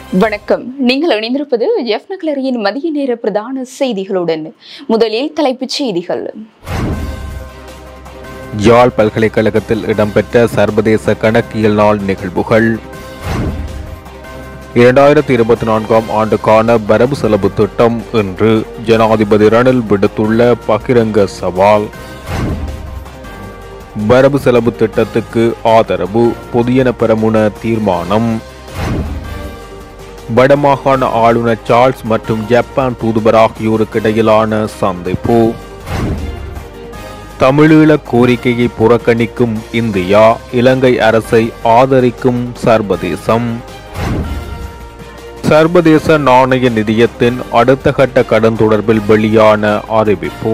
வணக்கம் நீங்கள் இணைந்திருப்பது எஃப் நக்லரியின் மதிய நேர பிரதான செய்திகளுடன் முதலில் தலைப்புச் செய்திகள் யாழ் பல்கலைக்கழகத்தில் இடம்பெற்ற சர்வதேச கணக்கியல் நாள் நிகழ்வுகள் இரண்டாயிரத்தி இருபத்தி நான்காம் ஆண்டுக்கான வரவு செலவு திட்டம் இன்று ஜனாதிபதி ரணில் விடுத்துள்ள பகிரங்க சவால் வரவு செலவு திட்டத்துக்கு ஆதரவு புதியன பெறமுன தீர்மானம் வடமாகாண ஆளுநர் சார்ல்ஸ் மற்றும் ஜப்பான் தூதுவர் ஆகியோருக்கு இடையிலான சந்திப்பு தமிழீழ கோரிக்கையை புறக்கணிக்கும் இந்தியா இலங்கை அரசை ஆதரிக்கும் சர்வதேசம் சர்வதேச நாணய நிதியத்தின் அடுத்த கட்ட கடன் தொடர்பில் வெளியான அறிவிப்பு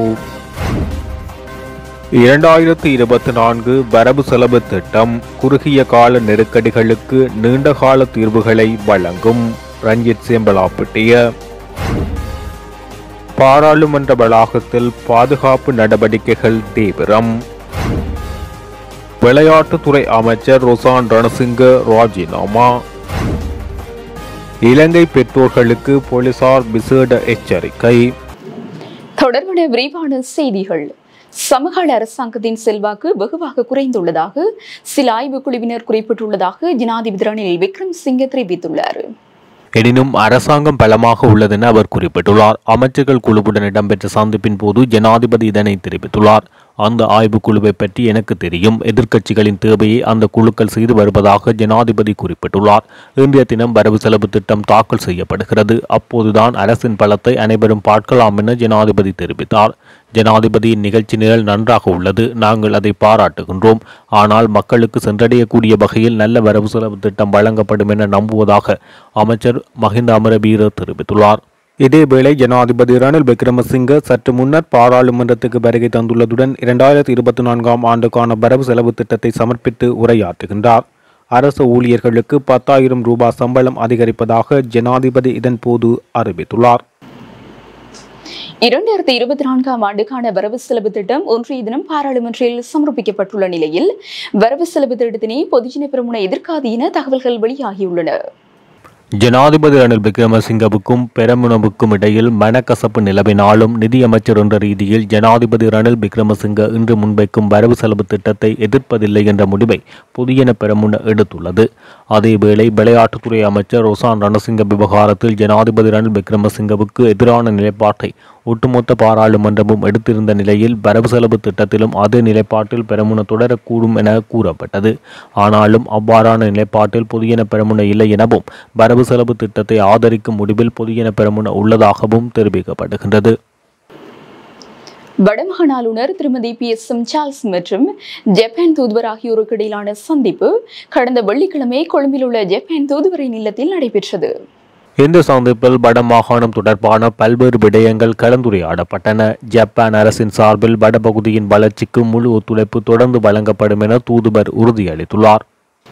இரண்டாயிரத்தி இருபத்தி நான்கு வரவு செலவு திட்டம் குறுகிய கால நெருக்கடிகளுக்கு நீண்டகால தீர்வுகளை வழங்கும் ரஞ்சித் சேம்பலாப்பட்டிய பாராளுமன்ற வளாகத்தில் பாதுகாப்பு நடவடிக்கைகள் தீவிரம் விளையாட்டுத்துறை அமைச்சர் ரொசான் ரணசிங்க ராஜினாமா இலங்கை பெற்றோர்களுக்கு போலீசார் விசேட எச்சரிக்கை தொடர்பான விரிவான செய்திகள் சமகால அரசாங்கத்தின் செல்வாக்கு வெகுவாக குறைந்துள்ளதாக சில ஆய்வுக் குழுவினர் குறிப்பிட்டுள்ளதாக ஜனாதிபதி ரணில் விக்ரம் சிங்க தெரிவித்துள்ளார் எனினும் அரசாங்கம் பலமாக உள்ளதென அவர் குறிப்பிட்டுள்ளார் அமைச்சர்கள் குழுவுடன் இடம்பெற்ற சந்திப்பின் போது ஜனாதிபதி இதனை தெரிவித்துள்ளார் அந்த ஆய்வுக்குழுவை பற்றி எனக்கு தெரியும் எதிர்க்கட்சிகளின் தேவையை அந்த குழுக்கள் செய்து வருவதாக ஜனாதிபதி குறிப்பிட்டுள்ளார் இன்றைய தினம் வரவு செலவு திட்டம் தாக்கல் செய்யப்படுகிறது அப்போதுதான் அரசின் பலத்தை அனைவரும் பார்க்கலாம் என ஜனாதிபதி தெரிவித்தார் ஜனாதிபதியின் நிகழ்ச்சி நிரல் நன்றாக உள்ளது நாங்கள் அதை பாராட்டுகின்றோம் ஆனால் மக்களுக்கு சென்றடையக்கூடிய வகையில் நல்ல வரவு செலவு திட்டம் வழங்கப்படும் என நம்புவதாக அமைச்சர் மஹிந்த அமரவீர தெரிவித்துள்ளார் இதேவேளை ஜனாதிபதி ரணில் விக்ரமசிங்க சற்று முன்னர் பாராளுமன்றத்துக்கு வருகை தந்துள்ளதுடன் இரண்டாயிரத்தி இருபத்தி நான்காம் ஆண்டுக்கான வரவு செலவு திட்டத்தை சமர்ப்பித்து உரையாற்றுகின்றார் அரசு ஊழியர்களுக்கு பத்தாயிரம் ரூபாய் சம்பளம் அதிகரிப்பதாக ஜனாதிபதி இதன்போது அறிவித்துள்ளார் இரண்டாயிரத்தி இருபத்தி நான்காம் ஆண்டுக்கான வரவு செலவு திட்டம் ஒன்றிய தினம் பாராளுமன்றில் சமர்ப்பிக்கப்பட்டுள்ள நிலையில் வரவு செலவு திட்டத்தினை பொதுஜன பெருமுன எதிர்க்காது என தகவல்கள் வெளியாகியுள்ளன ஜனாதிபதி ரணில் விக்ரமசிங்கவுக்கும் பெரமுனவுக்கும் இடையில் மனக்கசப்பு நிலவினாலும் நிதியமைச்சர் என்ற ரீதியில் ஜனாதிபதி ரணில் விக்ரமசிங்க இன்று முன்வைக்கும் வரவு செலவு திட்டத்தை எதிர்ப்பதில்லை என்ற முடிவை புதியன பெரமுன எடுத்துள்ளது அதேவேளை விளையாட்டுத்துறை அமைச்சர் ரொசான் ரணசிங்க விவகாரத்தில் ஜனாதிபதி ரணில் விக்ரமசிங்கவுக்கு எதிரான நிலைப்பாட்டை ஒட்டுமொத்த பாராளுமன்றமும் எடுத்திருந்த நிலையில் வரவு செலவு திட்டத்திலும் அதே நிலைப்பாட்டில் பெரமுன தொடரக்கூடும் என கூறப்பட்டது ஆனாலும் அவ்வாறான நிலைப்பாட்டில் புதியன பெரமுன இல்லை எனவும் வரவு செலவு திட்டத்தை ஆதரிக்கும் முடிவில் புதியன பெரமுன உள்ளதாகவும் தெரிவிக்கப்படுகின்றது வடமாகாண ஆளுநர் திருமதி பி எஸ் எம் சார்ல்ஸ் மற்றும் ஜப்பான் தூதுவர் ஆகியோருக்கு இடையிலான சந்திப்பு கடந்த வெள்ளிக்கிழமை கொழும்பில் உள்ள ஜப்பான் தூதுவரின் இல்லத்தில் நடைபெற்றது இந்த சந்திப்பில் வடமாகாணம் தொடர்பான பல்வேறு விடயங்கள் கலந்துரையாடப்பட்டன ஜப்பான் அரசின் சார்பில் வடபகுதியின் வளர்ச்சிக்கு முழு ஒத்துழைப்பு தொடர்ந்து வழங்கப்படும் என தூதுவர் உறுதியளித்துள்ளார்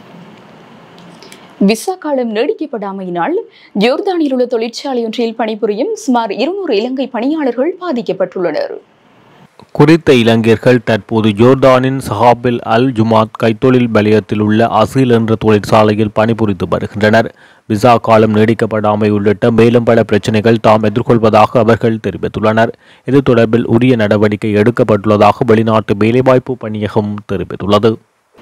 விசா காலம் நீடிக்கப்படாமையினால் ஜோர்தானில் உள்ள தொழிற்சாலை ஒன்றில் பணிபுரியும் சுமார் இருநூறு இலங்கை பணியாளர்கள் பாதிக்கப்பட்டுள்ளனர் குறித்த இளைஞர்கள் தற்போது ஜோர்தானின் சஹாபில் அல் ஜுமாத் கைத்தொழில் வலயத்தில் உள்ள அசீல் என்ற தொழிற்சாலையில் பணிபுரிந்து வருகின்றனர் விசா காலம் நீடிக்கப்படாமை உள்ளிட்ட மேலும் பல பிரச்சனைகள் தாம் எதிர்கொள்வதாக அவர்கள் தெரிவித்துள்ளனர் இது தொடர்பில் உரிய நடவடிக்கை எடுக்கப்பட்டுள்ளதாக வெளிநாட்டு வேலைவாய்ப்பு பணியகம் தெரிவித்துள்ளது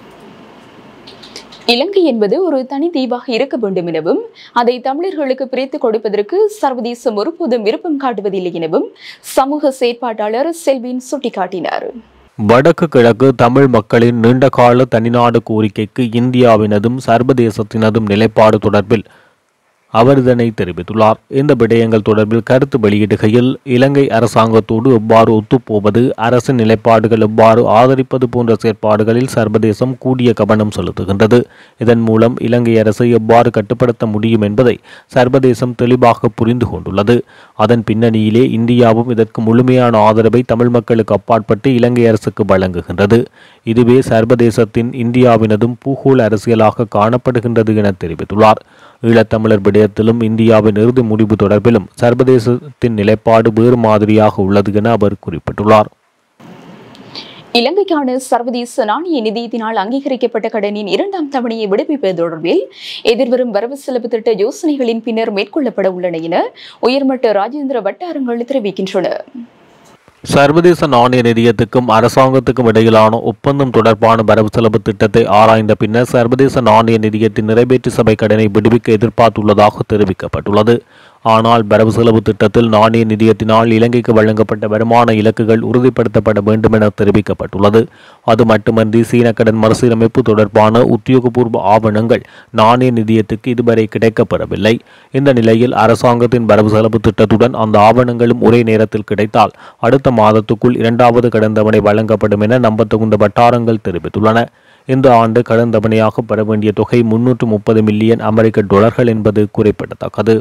இலங்கை என்பது ஒரு தனி தீவாக இருக்க வேண்டும் எனவும் அதை தமிழர்களுக்கு பிரித்து கொடுப்பதற்கு சர்வதேசம் ஒருபோதும் விருப்பம் காட்டுவதில்லை எனவும் சமூக செயற்பாட்டாளர் செல்வின் சுட்டிக்காட்டினார் வடக்கு கிழக்கு தமிழ் மக்களின் நீண்டகால தனிநாடு கோரிக்கைக்கு இந்தியாவினதும் சர்வதேசத்தினதும் நிலைப்பாடு தொடர்பில் அவர் இதனை தெரிவித்துள்ளார் இந்த விடயங்கள் தொடர்பில் கருத்து வெளியிடுகையில் இலங்கை அரசாங்கத்தோடு எவ்வாறு ஒத்துப்போவது அரசின் நிலைப்பாடுகள் எவ்வாறு ஆதரிப்பது போன்ற செயற்பாடுகளில் சர்வதேசம் கூடிய கவனம் செலுத்துகின்றது இதன் மூலம் இலங்கை அரசை எவ்வாறு கட்டுப்படுத்த முடியும் என்பதை சர்வதேசம் தெளிவாக புரிந்து கொண்டுள்ளது அதன் பின்னணியிலே இந்தியாவும் இதற்கு முழுமையான ஆதரவை தமிழ் மக்களுக்கு அப்பாற்பட்டு இலங்கை அரசுக்கு வழங்குகின்றது இதுவே சர்வதேசத்தின் இந்தியாவினதும் பூகோள அரசியலாக காணப்படுகின்றது என தெரிவித்துள்ளார் ஈழத்தமிழர் விடயத்திலும் இந்தியாவின் இறுதி முடிவு தொடர்பிலும் சர்வதேசத்தின் நிலைப்பாடு வேறு மாதிரியாக உள்ளது என அவர் குறிப்பிட்டுள்ளார் இலங்கைக்கான சர்வதேச நாணய நிதியத்தினால் அங்கீகரிக்கப்பட்ட கடனின் இரண்டாம் தவணையை விடுவிப்பது தொடர்பில் எதிர்வரும் வரவு செலவு திட்ட யோசனைகளின் பின்னர் மேற்கொள்ளப்பட உள்ளன என உயர்மட்ட ராஜேந்திர வட்டாரங்கள் தெரிவிக்கின்றன சர்வதேச நாணய நிதியத்துக்கும் அரசாங்கத்துக்கும் இடையிலான ஒப்பந்தம் தொடர்பான வரவு செலவு திட்டத்தை ஆராய்ந்த பின்னர் சர்வதேச நாணய நிதியத்தின் நிறைவேற்று சபை கடனை விடுவிக்க எதிர்பார்த்துள்ளதாக தெரிவிக்கப்பட்டுள்ளது ஆனால் வரவு செலவு திட்டத்தில் நாணய நிதியத்தினால் இலங்கைக்கு வழங்கப்பட்ட வருமான இலக்குகள் உறுதிப்படுத்தப்பட வேண்டும் என தெரிவிக்கப்பட்டுள்ளது அது மட்டுமன்றி சீன கடன் மறுசீரமைப்பு தொடர்பான உத்தியோகபூர்வ ஆவணங்கள் நாணய நிதியத்துக்கு இதுவரை கிடைக்கப்பெறவில்லை இந்த நிலையில் அரசாங்கத்தின் வரவு செலவு திட்டத்துடன் அந்த ஆவணங்களும் ஒரே நேரத்தில் கிடைத்தால் அடுத்த மாதத்துக்குள் இரண்டாவது கடன் தவணை வழங்கப்படும் என நம்பத்தகுந்த வட்டாரங்கள் தெரிவித்துள்ளன இந்த ஆண்டு கடன் தவணையாக பெற வேண்டிய தொகை முன்னூற்று முப்பது மில்லியன் அமெரிக்க டாலர்கள் என்பது குறிப்பிடத்தக்கது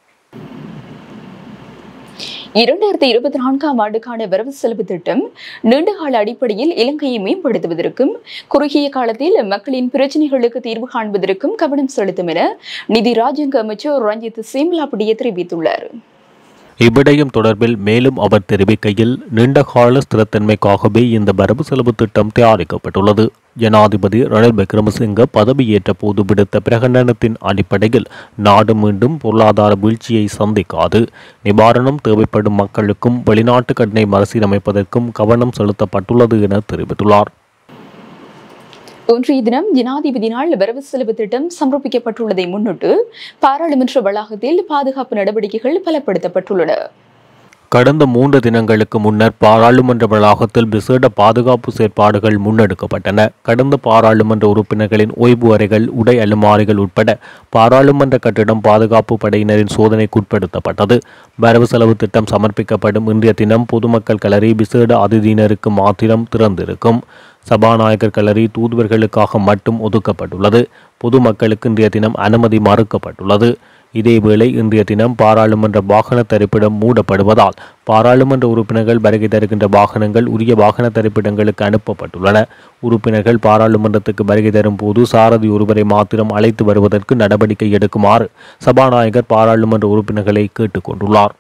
இரண்டாயிரத்தி இருபத்தி நான்காம் ஆண்டுக்கான வரவு செலவு திட்டம் நீண்டகால அடிப்படையில் இலங்கையை மேம்படுத்துவதற்கும் குறுகிய காலத்தில் மக்களின் பிரச்சினைகளுக்கு தீர்வு காண்பதற்கும் கவனம் செலுத்தும் என நிதி ராஜாங்க அமைச்சர் ரஞ்சித் சிம்லாபடியே தெரிவித்துள்ளார் இவ்விடயம் தொடர்பில் மேலும் அவர் தெரிவிக்கையில் நீண்டகால ஸ்திரத்தன்மைக்காகவே இந்த வரவு செலவு திட்டம் தயாரிக்கப்பட்டுள்ளது ஜனாதிபதி ரணில் விக்ரமசிங்க பதவியேற்ற போது விடுத்த பிரகடனத்தின் அடிப்படையில் நாடு மீண்டும் பொருளாதார வீழ்ச்சியை சந்திக்காது நிவாரணம் தேவைப்படும் மக்களுக்கும் வெளிநாட்டு கடனை மறுசீரமைப்பதற்கும் கவனம் செலுத்தப்பட்டுள்ளது என தெரிவித்துள்ளார் ஒன்றிய தினம் ஜனாதிபதியினால் வரவு செலவு திட்டம் சமர்ப்பிக்கப்பட்டுள்ளதை முன்னிட்டு பாராளுமன்ற வளாகத்தில் பாதுகாப்பு நடவடிக்கைகள் பலப்படுத்தப்பட்டுள்ளன கடந்த மூன்று தினங்களுக்கு முன்னர் பாராளுமன்ற வளாகத்தில் விசேட பாதுகாப்பு செயற்பாடுகள் முன்னெடுக்கப்பட்டன கடந்த பாராளுமன்ற உறுப்பினர்களின் ஓய்வு அறைகள் உடை அலுமாரிகள் உட்பட பாராளுமன்ற கட்டிடம் பாதுகாப்பு படையினரின் சோதனைக்குட்படுத்தப்பட்டது வரவு செலவு திட்டம் சமர்ப்பிக்கப்படும் இன்றைய தினம் பொதுமக்கள் கலரி விசேட அதிதியினருக்கு மாத்திரம் திறந்திருக்கும் சபாநாயகர் கலரி தூதுவர்களுக்காக மட்டும் ஒதுக்கப்பட்டுள்ளது பொதுமக்களுக்கு இன்றைய தினம் அனுமதி மறுக்கப்பட்டுள்ளது இதேவேளை இன்றைய தினம் பாராளுமன்ற வாகன தரிப்பிடம் மூடப்படுவதால் பாராளுமன்ற உறுப்பினர்கள் வருகை தருகின்ற வாகனங்கள் உரிய வாகன தரிப்பிடங்களுக்கு அனுப்பப்பட்டுள்ளன உறுப்பினர்கள் பாராளுமன்றத்துக்கு வருகை தரும் போது சாரதி ஒருவரை மாத்திரம் அழைத்து வருவதற்கு நடவடிக்கை எடுக்குமாறு சபாநாயகர் பாராளுமன்ற உறுப்பினர்களை கேட்டுக்கொண்டுள்ளார்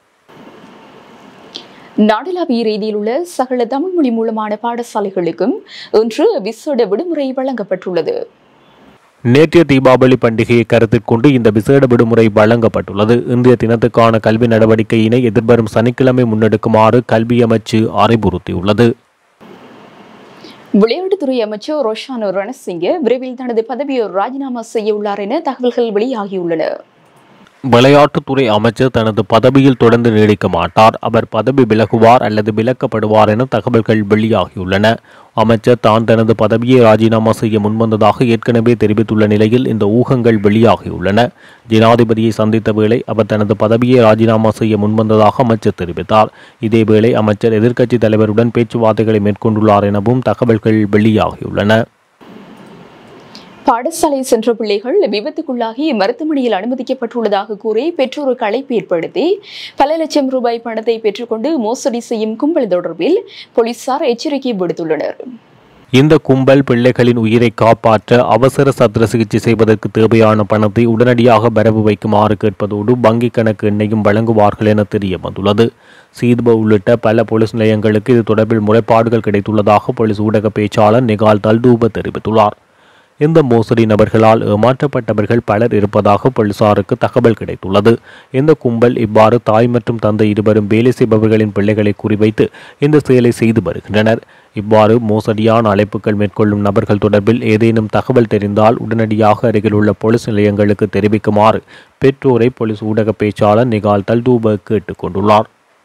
நாடளாவிய ரீதியில் உள்ள சகல தமிழ் மொழி மூலமான பாடசாலைகளுக்கும் இன்று விசேட விடுமுறை வழங்கப்பட்டுள்ளது நேற்றைய தீபாவளி பண்டிகையை கருத்தில் கொண்டு இந்த விசேட விடுமுறை வழங்கப்பட்டுள்ளது இன்றைய தினத்துக்கான கல்வி நடவடிக்கையினை எதிர்வரும் சனிக்கிழமை முன்னெடுக்குமாறு கல்வி அமைச்சு அறிவுறுத்தியுள்ளது விளையாட்டுத்துறை அமைச்சர் ரோஷானோ ரணசிங்க விரைவில் தனது பதவியை ராஜினாமா செய்ய உள்ளார் என தகவல்கள் வெளியாகியுள்ளன விளையாட்டுத்துறை அமைச்சர் தனது பதவியில் தொடர்ந்து நீடிக்க மாட்டார் அவர் பதவி விலகுவார் அல்லது விலக்கப்படுவார் என தகவல்கள் வெளியாகியுள்ளன அமைச்சர் தான் தனது பதவியை ராஜினாமா செய்ய முன்வந்ததாக ஏற்கனவே தெரிவித்துள்ள நிலையில் இந்த ஊகங்கள் வெளியாகியுள்ளன ஜனாதிபதியை சந்தித்த வேளை அவர் தனது பதவியை ராஜினாமா செய்ய முன்வந்ததாக அமைச்சர் தெரிவித்தார் இதேவேளை அமைச்சர் எதிர்க்கட்சித் தலைவருடன் பேச்சுவார்த்தைகளை மேற்கொண்டுள்ளார் எனவும் தகவல்கள் வெளியாகியுள்ளன பாடசாலை சென்ற பிள்ளைகள் விபத்துக்குள்ளாகி மருத்துவமனையில் அனுமதிக்கப்பட்டுள்ளதாக கூறி பெற்றோருக்கு அழைப்பு ஏற்படுத்தி பல லட்சம் ரூபாய் பணத்தை பெற்றுக்கொண்டு மோசடி செய்யும் கும்பல் தொடர்பில் போலீசார் எச்சரிக்கை விடுத்துள்ளனர் இந்த கும்பல் பிள்ளைகளின் உயிரை காப்பாற்ற அவசர சத்திர சிகிச்சை செய்வதற்கு தேவையான பணத்தை உடனடியாக வரவு வைக்குமாறு கேட்பதோடு வங்கிக் கணக்கு எண்ணையும் வழங்குவார்கள் என தெரிய வந்துள்ளது சீதுப உள்ளிட்ட பல போலீஸ் நிலையங்களுக்கு இது தொடர்பில் முறைப்பாடுகள் கிடைத்துள்ளதாக போலீஸ் ஊடக பேச்சாளர் நிகால் தல்தூப தெரிவித்துள்ளார் இந்த மோசடி நபர்களால் ஏமாற்றப்பட்டவர்கள் பலர் இருப்பதாக போலீசாருக்கு தகவல் கிடைத்துள்ளது இந்த கும்பல் இவ்வாறு தாய் மற்றும் தந்தை இருவரும் வேலை செய்பவர்களின் பிள்ளைகளை குறிவைத்து இந்த செயலை செய்து வருகின்றனர் இவ்வாறு மோசடியான அழைப்புகள் மேற்கொள்ளும் நபர்கள் தொடர்பில் ஏதேனும் தகவல் தெரிந்தால் உடனடியாக அருகில் உள்ள போலீஸ் நிலையங்களுக்கு தெரிவிக்குமாறு பெற்றோரை போலீஸ் ஊடக பேச்சாளர் நிகால் தல்தூப கேட்டுக்கொண்டுள்ளார்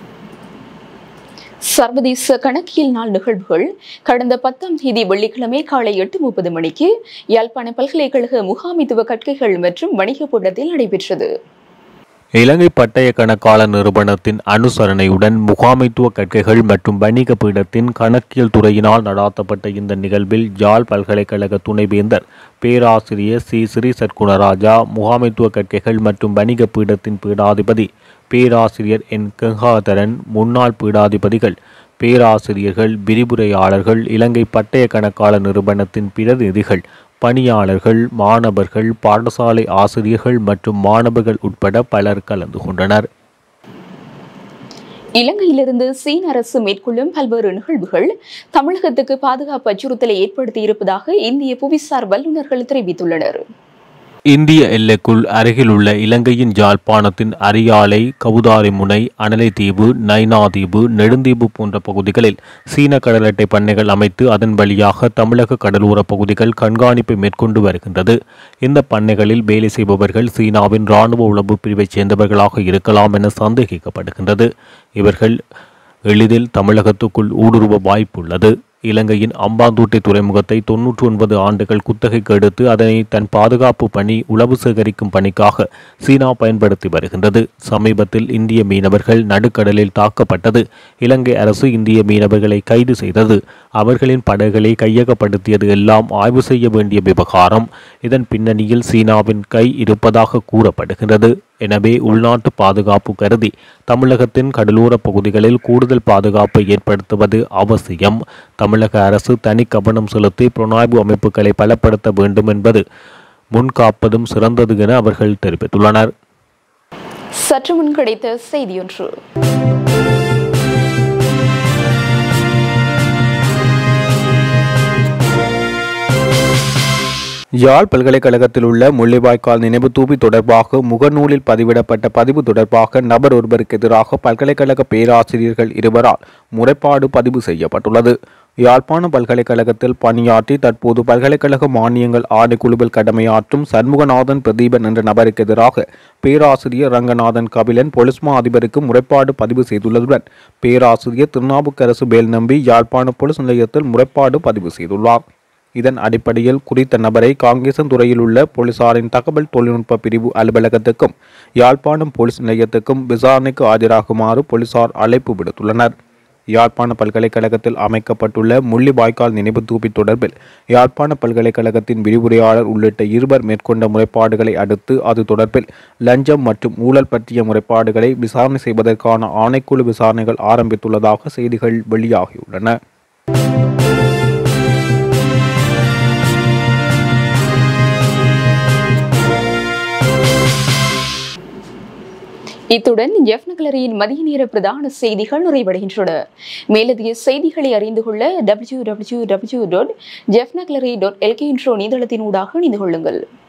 சர்வதேச கணக்கியல் நாள் நிகழ்வுகள் கடந்த பத்தாம் தேதி வெள்ளிக்கிழமை காலை எட்டு முப்பது மணிக்கு யாழ்ப்பாண பல்கலைக்கழக முகாமித்துவ கற்கைகள் மற்றும் வணிக கூட்டத்தில் நடைபெற்றது இலங்கை பட்டய கணக்காளர் நிறுவனத்தின் அனுசரணையுடன் முகாமைத்துவ கற்கைகள் மற்றும் வணிக பீடத்தின் கணக்கியல் துறையினால் நடாத்தப்பட்ட இந்த நிகழ்வில் ஜாழ் பல்கலைக்கழக துணைவேந்தர் பேராசிரியர் சி ஸ்ரீ சற்குணராஜா முகாமைத்துவ கற்கைகள் மற்றும் வணிக பீடத்தின் பீடாதிபதி பேராசிரியர் என் கங்காதரன் முன்னாள் பீடாதிபதிகள் பேராசிரியர்கள் விரிவுரையாளர்கள் இலங்கை பட்டய கணக்காளர் நிறுவனத்தின் பிரதிநிதிகள் பணியாளர்கள் மாணவர்கள் பாடசாலை ஆசிரியர்கள் மற்றும் மாணவர்கள் உட்பட பலர் கலந்து கொண்டனர் இலங்கையிலிருந்து சீன அரசு மேற்கொள்ளும் பல்வேறு நிகழ்வுகள் தமிழகத்துக்கு பாதுகாப்பு அச்சுறுத்தலை ஏற்படுத்தி இருப்பதாக இந்திய புவிசார் வல்லுநர்கள் தெரிவித்துள்ளனர் இந்திய எல்லைக்குள் அருகிலுள்ள இலங்கையின் யாழ்ப்பாணத்தின் அரியாலை கவுதாரிமுனை அனலைத்தீவு நைனாதீவு நெடுந்தீவு போன்ற பகுதிகளில் சீன கடல் அட்டை பண்ணைகள் அமைத்து அதன் வழியாக தமிழக கடலோர பகுதிகள் கண்காணிப்பை மேற்கொண்டு வருகின்றது இந்த பண்ணைகளில் வேலை செய்பவர்கள் சீனாவின் இராணுவ உளவு பிரிவைச் சேர்ந்தவர்களாக இருக்கலாம் என சந்தேகிக்கப்படுகின்றது இவர்கள் எளிதில் தமிழகத்துக்குள் ஊடுருவ வாய்ப்புள்ளது இலங்கையின் அம்பாந்தோட்டை துறைமுகத்தை தொன்னூற்றி ஒன்பது ஆண்டுகள் குத்தகைக்கு எடுத்து அதனை தன் பாதுகாப்பு பணி உளவு சேகரிக்கும் பணிக்காக சீனா பயன்படுத்தி வருகின்றது சமீபத்தில் இந்திய மீனவர்கள் நடுக்கடலில் தாக்கப்பட்டது இலங்கை அரசு இந்திய மீனவர்களை கைது செய்தது அவர்களின் படகுகளை கையகப்படுத்தியது எல்லாம் ஆய்வு செய்ய வேண்டிய விவகாரம் இதன் பின்னணியில் சீனாவின் கை இருப்பதாக கூறப்படுகின்றது எனவே உள்நாட்டு பாதுகாப்பு கருதி தமிழகத்தின் கடலோர பகுதிகளில் கூடுதல் பாதுகாப்பை ஏற்படுத்துவது அவசியம் தமிழக அரசு தனி கவனம் செலுத்தி புலனாய்வு அமைப்புகளை பலப்படுத்த வேண்டும் என்பது முன்காப்பதும் சிறந்தது என அவர்கள் தெரிவித்துள்ளனர் சற்று முன் கிடைத்த செய்தியொன்று யாழ் பல்கலைக்கழகத்தில் உள்ள முள்ளிவாய்க்கால் நினைவு தூபி தொடர்பாக முகநூலில் பதிவிடப்பட்ட பதிவு தொடர்பாக நபர் ஒருவருக்கு எதிராக பல்கலைக்கழக பேராசிரியர்கள் இருவரால் முறைப்பாடு பதிவு செய்யப்பட்டுள்ளது யாழ்ப்பாண பல்கலைக்கழகத்தில் பணியாற்றி தற்போது பல்கலைக்கழக மானியங்கள் ஆணைக்குழுவில் கடமையாற்றும் சண்முகநாதன் பிரதீபன் என்ற நபருக்கு எதிராக பேராசிரியர் ரங்கநாதன் கபிலன் பொலிஸ் மா அதிபருக்கு முறைப்பாடு பதிவு செய்துள்ளதுடன் பேராசிரியர் திருநாவுக்கரசு பேல் நம்பி யாழ்ப்பாண பொலிஸ் நிலையத்தில் முறைப்பாடு பதிவு செய்துள்ளார் இதன் அடிப்படையில் குறித்த நபரை காங்கேசன்துறையில் உள்ள போலீசாரின் தகவல் தொழில்நுட்ப பிரிவு அலுவலகத்துக்கும் யாழ்ப்பாணம் போலீஸ் நிலையத்துக்கும் விசாரணைக்கு ஆஜராகுமாறு போலீசார் அழைப்பு விடுத்துள்ளனர் யாழ்ப்பாண பல்கலைக்கழகத்தில் அமைக்கப்பட்டுள்ள முள்ளிவாய்க்கால் நினைவு தூபி தொடர்பில் யாழ்ப்பாண பல்கலைக்கழகத்தின் விரிவுரையாளர் உள்ளிட்ட இருவர் மேற்கொண்ட முறைப்பாடுகளை அடுத்து அது தொடர்பில் லஞ்சம் மற்றும் ஊழல் பற்றிய முறைப்பாடுகளை விசாரணை செய்வதற்கான ஆணைக்குழு விசாரணைகள் ஆரம்பித்துள்ளதாக செய்திகள் வெளியாகியுள்ளன இத்துடன் ஜெஃப் நகலரியின் மதிய நேர பிரதான செய்திகள் நிறைவடைகின்றன மேலதிக செய்திகளை அறிந்து கொள்ள W W W dot jaffnagallery dot LK intro இணையதளத்தினூடாக இணைந்து கொள்ளுங்கள்